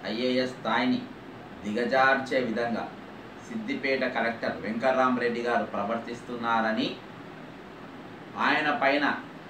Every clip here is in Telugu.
ఐఏఎస్ స్థాయిని దిగజార్చే విధంగా సిద్దిపేట కలెక్టర్ వెంకర్రామరెడ్డి గారు ప్రవర్తిస్తున్నారని ఆయన పైన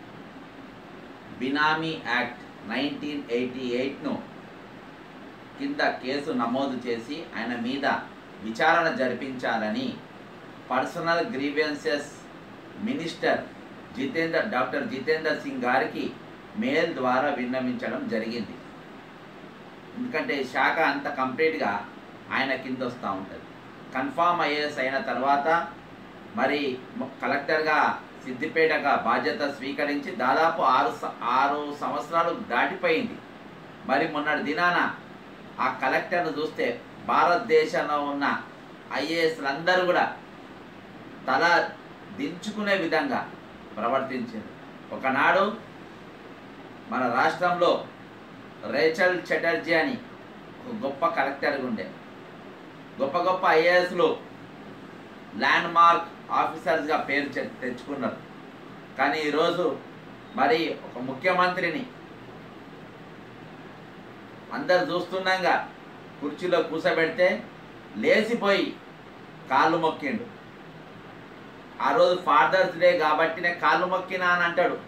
బినామీ యాక్ట్ నైన్టీన్ ఎయిటీ ఎయిట్ను కింద కేసు నమోదు చేసి ఆయన మీద విచారణ జరిపించాలని personal grievances minister Jitender doctor Jitender Singh గారికి మెయిల్ ద్వారా విన్నవించడం జరిగింది ఎందుకంటే ఈ శాఖ అంత కంప్లీట్గా ఆయన కింద వస్తూ ఉంటుంది కన్ఫామ్ ఐఏఎస్ అయిన తర్వాత మరి మ- కలెక్టర్గా సిద్దిపేటగా బాధ్యత స్వీకరించి దాదాపు ఆరు స- ఆరు సంవత్సరాలు దాటిపోయింది మరి మొన్నటి దినాన ఆ కలెక్టర్ను చూస్తే భారతదేశంలో ఉన్న ఐఏఎస్లందరూ కూడా తల దించుకునే విధంగా ప్రవర్తించింది ఒకనాడు మన రాష్ట్రంలో రేచల్ చటర్జీ అని ఒక గొప్ప కలెక్టర్గా ఉండే గొప్ప గొప్ప ఐఏఎస్లు ల్యాండ్ మార్క్ ఆఫీసర్స్గా పేరు చె- తెచ్చుకున్నారు కానీ ఈరోజు మరి ఒక ముఖ్యమంత్రిని అందరు చూస్తున్నాగా కుర్చీలో కూర్చోబెడితే లేచిపోయి కాళ్ళు మొక్కిండు ఆ రోజు ఫాదర్స్ డే కాబట్టి నేను కాళ్ళు మొక్కినా అని అంటాడు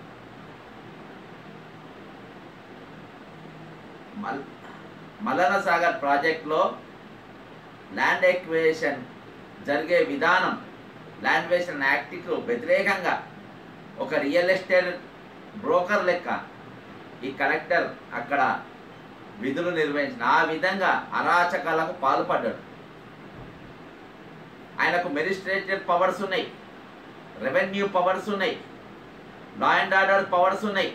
మల్ మల్లన సాగర్ ప్రాజెక్ట్లో ల్యాండ్ ఎక్వేషన్ జరిగే విధానం ల్యాండ్ వేషన్ యాక్ట్కు వ్యతిరేకంగా ఒక రియల్ ఎస్టేట్ బ్రోకర్ లెక్క ఈ కలెక్టర్ అక్కడ విధులు నిర్వహించిన ఆ విధంగా అరాచకాలకు పాల్పడ్డాడు ఆయనకు మెజిస్ట్రేటెడ్ పవర్స్ ఉన్నాయి రెవెన్యూ పవర్స్ ఉన్నాయి లా అండ్ ఆర్డర్ పవర్స్ ఉన్నాయి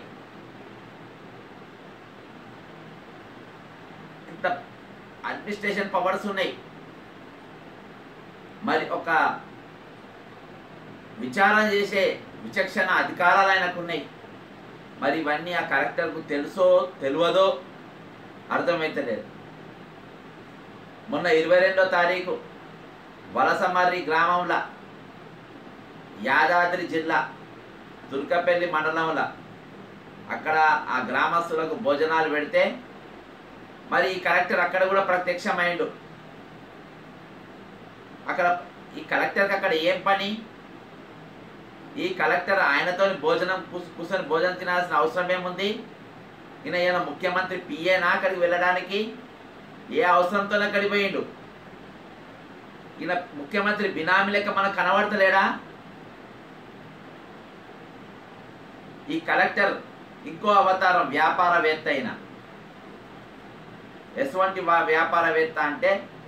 ఇంత అడ్మినిస్ట్రేషన్ పవర్స్ ఉన్నాయి మరి ఒక విచారణ చేసే విచక్షణ అధికారాలు ఆయనకు ఉన్నాయి మరి ఇవన్నీ ఆ కలెక్టర్కు తెలుసో తెలియదో అర్థమైతలేదు మొన్న ఇరవై రెండో తారీఖు వలసమర్రి గ్రామంలో యాదాద్రి జిల్లా తుర్కపల్లి మండలంలో అక్కడ ఆ గ్రామస్తులకు భోజనాలు పెడితే మరి ఈ కలెక్టర్ అక్కడ కూడా ప్రత్యక్షమైండు అక్కడ ఈ కలెక్టర్కి అక్కడ ఏం పని ఈ కలెక్టర్ ఆయనతో భోజనం కూస్- కూర్చొని భోజనం తినాల్సిన అవసరం ఏముంది ఈయన ఈయన ముఖ్యమంత్రి పిఏనా అక్కడికి వెళ్ళడానికి ఏ అవసరంతో అక్కడికి పోయిండు ఈయన ముఖ్యమంత్రి బినామీ లెక్క మనకు కనబడతలేడా ఈ కలెక్టర్ ఇంకో అవతారం వ్యాపారవేత్త అయిన ఎటువంటి వా- వ్యాపారవేత్త అంటే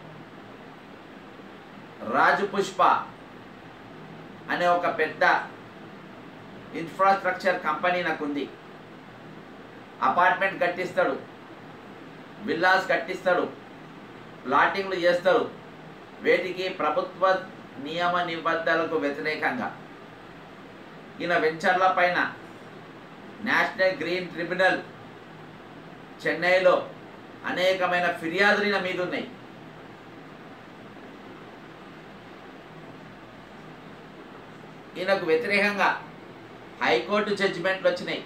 రాజు పుష్ప అనే ఒక పెద్ద ఇన్ఫ్రాస్ట్రక్చర్ కంపెనీ నాకు ఉంది అపార్ట్మెంట్ కట్టిస్తాడు విల్లాస్ కట్టిస్తాడు ప్లాటింగ్లు చేస్తాడు వేటికి ప్రభుత్వ నియమ నిబంధనలకు వ్యతిరేకంగా ఈయన వెంచర్ల పైన నేషనల్ గ్రీన్ ట్రిబ్యునల్ చెన్నైలో అనేకమైన ఫిర్యాదులు ఈయన మీద ఉన్నాయి ఈయనకు వ్యతిరేకంగా హైకోర్టు జడ్జిమెంట్లు వచ్చినాయి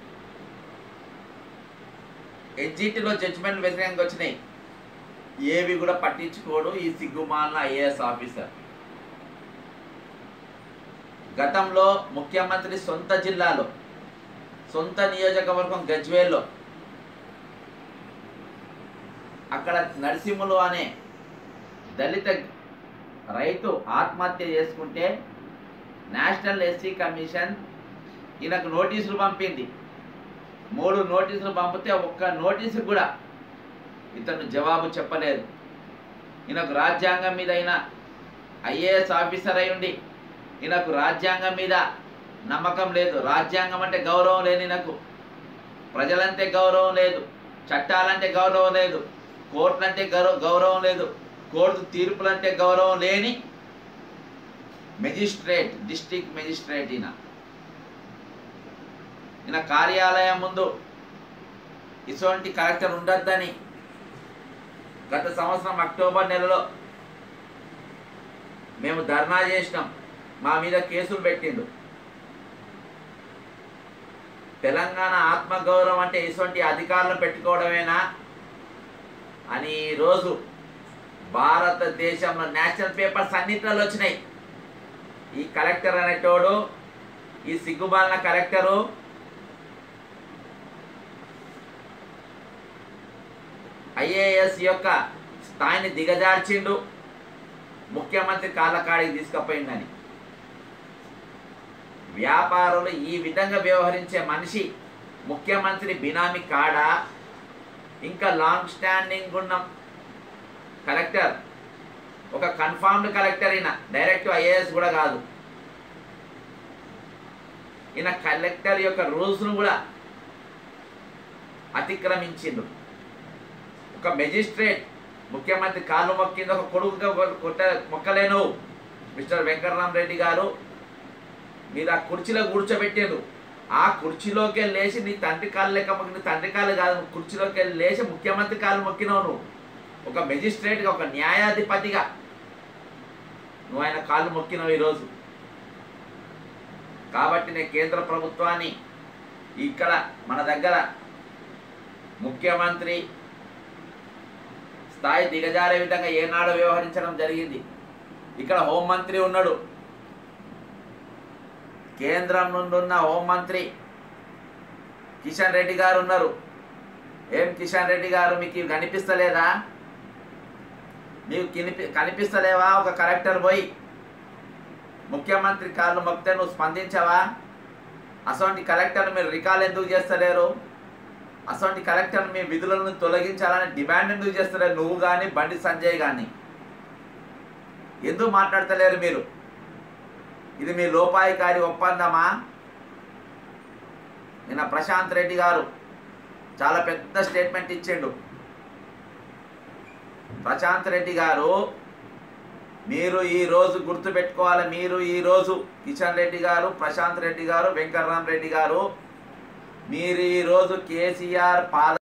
ఎన్జిటిలో జడ్జిమెంట్లు వ్యతిరేకంగా వచ్చినాయి ఏవి కూడా పట్టించుకోడు ఈ సిగ్గుమాలిన ఐఏఎస్ ఆఫీసర్ గతంలో ముఖ్యమంత్రి సొంత జిల్లాలో సొంత నియోజకవర్గం గజ్వేల్లో అక్కడ నరసింహులు అనే దళిత రైతు ఆత్మహత్య చేసుకుంటే నేషనల్ ఎస్సీ కమిషన్ ఈయనకు నోటీసులు పంపింది మూడు నోటీసులు పంపితే ఒక్క నోటీసు కూడా ఇతను జవాబు చెప్పలేదు ఈయనకు రాజ్యాంగం మీద అయిన ఐఏఎస్ ఆఫీసర్ అయి ఉండి ఈయనకు రాజ్యాంగం మీద నమ్మకం లేదు రాజ్యాంగం అంటే గౌరవం లేని నాకు ప్రజలంటే గౌరవం లేదు చట్టాలంటే గౌరవం లేదు కోర్టులంటే గౌరవ గౌరవం లేదు కోర్టు తీర్పులంటే గౌరవం లేని మెజిస్ట్రేట్ డిస్ట్రిక్ట్ మెజిస్ట్రేట్ ఈయన ఈయన కార్యాలయం ముందు ఇటువంటి కలెక్టర్ ఉండొద్దని గత సంవత్సరం అక్టోబర్ నెలలో మేము ధర్నా చేసినాం మా మీద కేసులు పెట్టిండు తెలంగాణ ఆత్మగౌరవం అంటే ఇటువంటి అధికారులను పెట్టుకోవడమేనా అని ఈరోజు భారతదేశంలో నేషనల్ పేపర్స్ అన్నిట్లలో వచ్చినాయి ఈ కలెక్టర్ అనేటోడు ఈ సిగ్గుబాలిన కలెక్టరు ఐఏఎస్ యొక్క స్థాయిని దిగజార్చిండు ముఖ్యమంత్రి కాళ్ళకాడికి తీసుకుపోయిందని వ్యాపారులు ఈ విధంగా వ్యవహరించే మనిషి ముఖ్యమంత్రి బినామీ కాడా ఇంకా లాంగ్ స్టాండింగ్ ఉన్న కలెక్టర్ ఒక కన్ఫామ్డ్ కలెక్టర్ ఈయన డైరెక్ట్ ఐఏఎస్ కూడా కాదు ఈయన కలెక్టర్ యొక్క రూల్స్ను కూడా అతిక్రమించిండు ఒక మెజిస్ట్రేట్ ముఖ్యమంత్రి కాళ్ళు మొక్కింది ఒక కొడుకుగా కొట్ట మొక్కలేను మిస్టర్ వెంకటరామరెడ్డి గారు మీరు ఆ కుర్చీలో కూర్చోబెట్టారు ఆ కుర్చీలోకి లేచి నీ తండ్రి కాళ్ళు లెక్క మొక్కి నీ తండ్రి కాళ్ళు కాదు నువ్వు కుర్చీలోకి వెళ్ళి లేచి ముఖ్యమంత్రి కాళ్ళు మొక్కినావు నువ్వు ఒక మెజిస్ట్రేట్గా ఒక న్యాయాధిపతిగా నువ్వు ఆయన కాళ్ళు మొక్కినావు ఈరోజు కాబట్టి నేను కేంద్ర ప్రభుత్వాన్ని ఇక్కడ మన దగ్గర ముఖ్యమంత్రి స్థాయి దిగజారే విధంగా ఏనాడు వ్యవహరించడం జరిగింది ఇక్కడ హోంమంత్రి ఉన్నాడు కేంద్రం నుండి ఉన్న హోంమంత్రి కిషన్ రెడ్డి గారు ఉన్నారు ఏం కిషన్ రెడ్డి గారు మీకు ఇవి కనిపిస్తలేదా మీకు కనిపి కనిపిస్తలేవా ఒక కలెక్టర్ పోయి ముఖ్యమంత్రి కాళ్ళు మొక్కితే నువ్వు స్పందించావా అసలు కలెక్టర్ మీరు రికాల్ ఎందుకు చేస్తలేరు అసలు కలెక్టర్ మీ విధులను తొలగించాలని డిమాండ్ ఎందుకు చేస్తలేరు నువ్వు కానీ బండి సంజయ్ కానీ ఎందుకు మాట్లాడతలేరు మీరు ఇది మీ లోపాయికారి ఒప్పందమా నిన్న ప్రశాంత్ రెడ్డి గారు చాలా పెద్ద స్టేట్మెంట్ ఇచ్చిండు ప్రశాంత్ రెడ్డి గారు మీరు ఈ రోజు గుర్తుపెట్టుకోవాలి మీరు ఈ రోజు కిషన్ రెడ్డి గారు ప్రశాంత్ రెడ్డి గారు వెంకటరామ్ రెడ్డి గారు మీరు ఈ రోజు కేసీఆర్ పాల